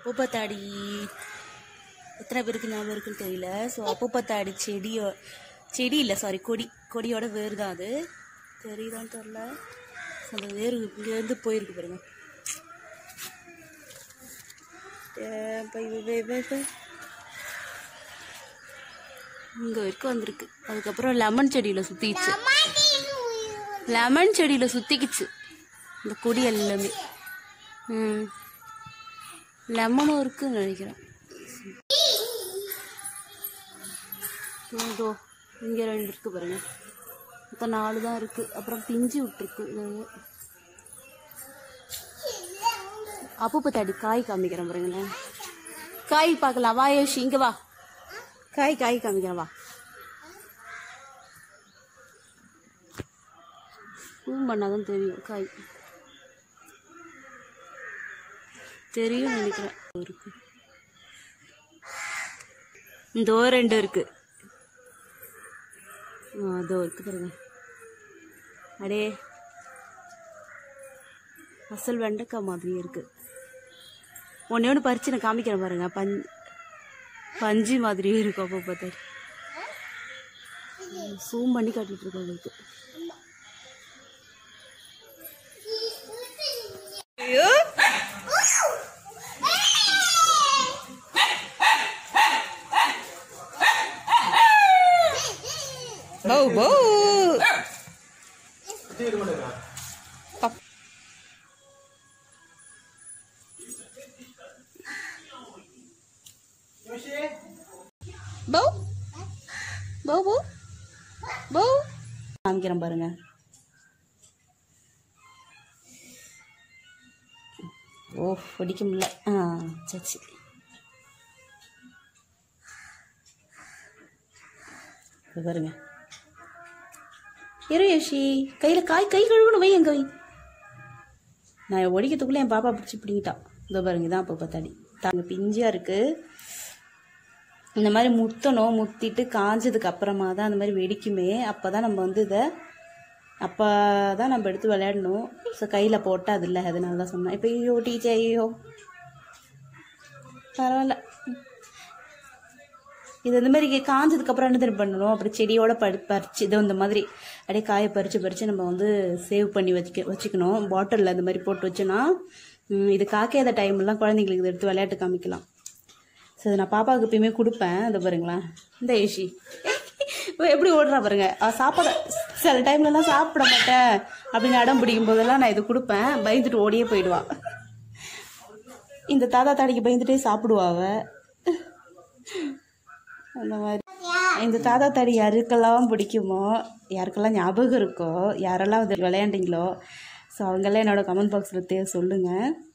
அப்பூப்பத்தாடி எத்தனை பேருக்கு ஞாபகம் இருக்குன்னு தெரியல ஸோ அப்பூப்பத்தாடி செடியோ செடி இல்லை சாரி கொடி கொடியோட வேர் தான் அது தெரியுதான்னு தெரில ஸோ அந்த வேர் இங்கேருந்து போயிருக்கு பாருங்க ஏ, bye, bye, bye, bye, bye. இங்க வரைக்கும் வந்திருக்கு அதுக்கப்புறம் லெமன் செடியில சுத்திச்சு லெமன் செடியில சுத்திக்குச்சு இந்த கொடி எல்லாமே ம் லெமனும் இருக்குன்னு நினைக்கிறேன் இதோ இங்க ரெண்டு இருக்கு பாருங்க மொத்தம் நாலு தான் இருக்கு அப்புறம் பிஞ்சு விட்டுருக்கு இது அப்பப்போ தாடி காய் காமிக்கிறேன் பாருங்களேன் காய் பார்க்கலாம் வா யோஷி இங்க வா காய் காய் காமிக்கிறேன் வா ஜூம் பண்ணாதான் தெரியும் காய் தெரியும் நினைக்கிறேன் இருக்கு இந்த ரெண்டு இருக்கு ஆ, அதோ இருக்கு பாருங்க அடே அசல் வெண்டைக்காய் மாதிரி இருக்கு ஒன்னே ஒன்று பறிச்சு நான் காமிக்கிறேன் பாருங்க பஞ் பஞ்சு மாதிரியே இருக்கும் அப்போ பார்த்தா சூம் பண்ணி காட்டிட்டு இருக்கோம் உங்களுக்கு ஐயோ பௌ பௌ பப். பௌ பௌ பௌ பௌ காமிக்கிறேன் பாருங்க ஓ பிடிக்க முடியல ஆ சரி சரி இது பாருங்க இரு யோஷி கையில் காய் கை கழுவணும் வை எங்க வை நான் ஒடிக்கிறதுக்குள்ளே என் பாப்பா பிடிச்சி பிடிங்கிட்டான் இதோ பாருங்க இதான் அப்போ பார்த்தாடி தாங்க பிஞ்சியாக இருக்குது இந்த மாதிரி முத்தணும் முத்திட்டு காஞ்சதுக்கு அப்புறமா தான் அந்த மாதிரி வெடிக்குமே அப்போ தான் நம்ம வந்து இதை அப்போ தான் நம்ம எடுத்து விளையாடணும் ஸோ கையில் போட்டால் அது இல்லை அதனால தான் சொன்னேன் இப்போ ஐயோ டீச்சர் ஐயோ பரவாயில்ல இது இந்த மாதிரி காஞ்சதுக்கு அப்புறம் என்ன தெரியும் பண்ணணும் அப்படி செடியோட படி பறிச்சு இது இந்த மாதிரி அப்படியே காயை பறித்து பறித்து நம்ம வந்து சேவ் பண்ணி வச்சுக்க வச்சுக்கணும் பாட்டிலில் இந்த மாதிரி போட்டு வச்சோன்னா ம், இது காக்கையாத டைம்லாம் குழந்தைங்களுக்கு இதை எடுத்து விளையாட்டு காமிக்கலாம் ஸோ இதை நான் பாப்பாவுக்கு எப்பயுமே கொடுப்பேன் இந்த பாருங்களேன் இந்த ஏஷி இவ எப்படி ஓடுறா பாருங்க அவ சாப்பிட சில டைம்லலாம் சாப்பிட மாட்டேன் அப்படின்னு அடம் பிடிக்கும் போதெல்லாம் நான் இது கொடுப்பேன் பயந்துட்டு ஓடியே போயிடுவா இந்த தாத்தா தாடிக்கு பயந்துட்டே சாப்பிடுவா அவ அந்த மாதிரி இந்த தாத்தா தாடி யாருக்கெல்லாம் பிடிக்குமோ யாருக்கெல்லாம் ஞாபகம் இருக்கோ யாரெல்லாம் இது விளையாண்டீங்களோ ஸோ அவங்கெல்லாம் என்னோட கமெண்ட் பாக்ஸில் தே சொல்லுங்கள்